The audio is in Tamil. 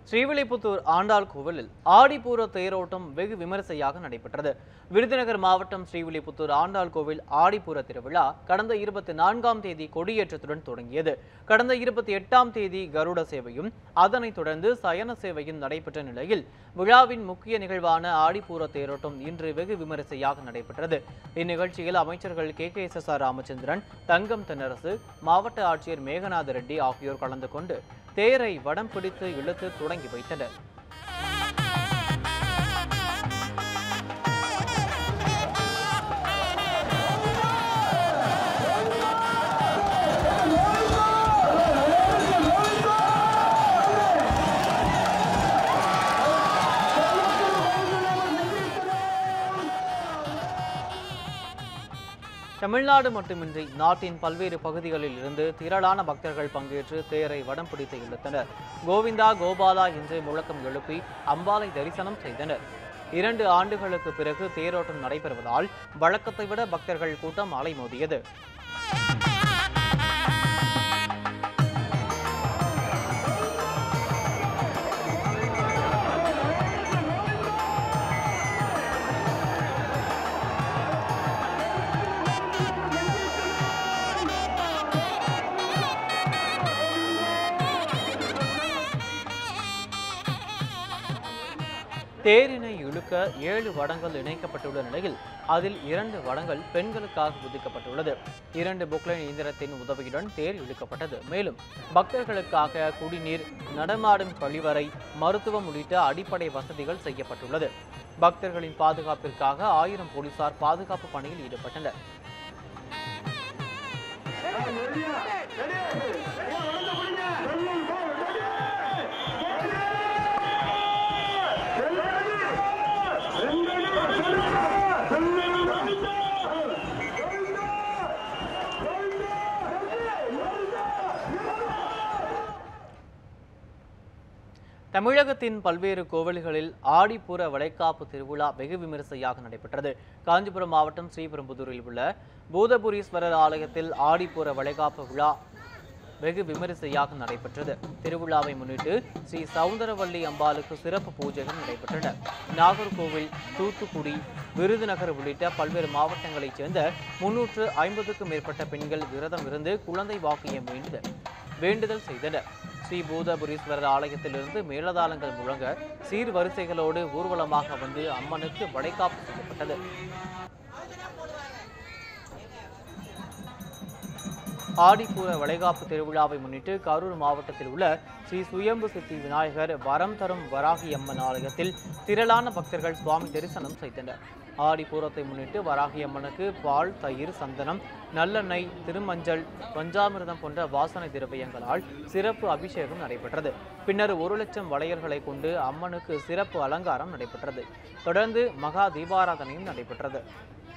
ஸ்ரீவில்லிபுத்தூர் ஆண்டாள் கோவிலில் ஆடிப்பூர தேரோட்டம் வெகு விமரிசையாக நடைபெற்றது விருதுநகர் மாவட்டம் ஸ்ரீவில்லிபுத்தூர் ஆண்டாள் கோவில் ஆடிப்பூர திருவிழா கடந்த இருபத்தி நான்காம் தேதி கொடியேற்றத்துடன் தொடங்கியது கடந்த இருபத்தி எட்டாம் தேதி கருட சேவையும் அதனைத் தொடர்ந்து சயன சேவையும் நடைபெற்ற நிலையில் விழாவின் முக்கிய நிகழ்வான ஆடிப்பூர தேரோட்டம் இன்று வெகு விமரிசையாக நடைபெற்றது இந்நிகழ்ச்சியில் அமைச்சர்கள் K K S S R Ramachandran Thangam Thennarasu மாவட்ட ஆட்சியர் மேகநாத ரெட்டி ஆகியோர் கலந்து கொண்டு தேரை வடம் பிடித்து இழுத்து தொடங்கி வைத்தனர் தமிழ்நாடு மட்டுமின்றி நாட்டின் பல்வேறு பகுதிகளில் இருந்து திரளான பக்தர்கள் பங்கேற்று தேரை வடம் பிடித்து இழுத்தனர் கோவிந்தா கோபாலா என்று முழக்கம் எழுப்பி அம்பாலை தரிசனம் செய்தனர் இரண்டு ஆண்டுகளுக்கு பிறகு தேரோட்டம் நடைபெறுவதால் வழக்கத்தை விட பக்தர்கள் கூட்டம் அலைமோதியது தேரினை இழுக்க ஏழு வடங்கள் இணைக்கப்பட்டுள்ள நிலையில் அதில் இரண்டு வடங்கள் பெண்களுக்காக ஒதுக்கப்பட்டுள்ளது இரண்டு புக்லைன் இயந்திரத்தின் உதவியுடன் தேர் இழுக்கப்பட்டது மேலும் பக்தர்களுக்காக குடிநீர் நடமாடும் கழிவறை மருத்துவம் உள்ளிட்ட அடிப்படை வசதிகள் செய்யப்பட்டுள்ளது பக்தர்களின் பாதுகாப்பிற்காக ஆயிரம் போலீசார் பாதுகாப்பு பணியில் ஈடுபட்டனர் தமிழகத்தின் பல்வேறு கோவில்களில் ஆடிப்புற வளைகாப்பு திருவிழா வெகு விமரிசையாக நடைபெற்றது காஞ்சிபுரம் மாவட்டம் ஸ்ரீபெரும்புதூரில் உள்ள பூதபுரீஸ்வரர் ஆலயத்தில் ஆடிப்புற வளைகாப்பு விழா வெகு விமரிசையாக நடைபெற்றது திருவிழாவை முன்னிட்டு ஸ்ரீ சவுந்தரவல்லி அம்பாளுக்கு சிறப்பு பூஜைகள் நடைபெற்றன நாகர்கோவில் தூத்துக்குடி விருதுநகர் உள்ளிட்ட பல்வேறு மாவட்டங்களைச் சேர்ந்த முன்னூற்று ஐம்பதுக்கும் மேற்பட்ட பெண்கள் விரதம் இருந்து குழந்தை வாக்கியம் வேண்டு வேண்டுதல் செய்தனர் ஸ்ரீ பூதபுரீஸ்வரர் ஆலயத்திலிருந்து மேளதாளங்கள் முழங்க சீர்வரிசைகளோடு ஊர்வலமாக வந்து அம்மனுக்கு வளைகாப்பு செய்யப்பட்டது ஆடிப்பூர வளைகாப்பு திருவிழாவை முன்னிட்டு கரூர் மாவட்டத்தில் உள்ள ஸ்ரீ சுயம்பு சித்தி விநாயகர் வரம் தரும் வராகி அம்மன் ஆலயத்தில் திரளான பக்தர்கள் சுவாமி தரிசனம் செய்தனர் ஆடிப்பூரத்தை முன்னிட்டு வராகி அம்மனுக்கு பால் தயிர் சந்தனம் நல்லெண்ணெய் திருமஞ்சள் பஞ்சாமிர்தம் போன்ற வாசனை திரவியங்களால் சிறப்பு அபிஷேகம் நடைபெற்றது பின்னர் ஒரு லட்சம் வளையல்களை கொண்டு அம்மனுக்கு சிறப்பு அலங்காரம் நடைபெற்றது தொடர்ந்து மகா தீபாராதனையும் நடைபெற்றது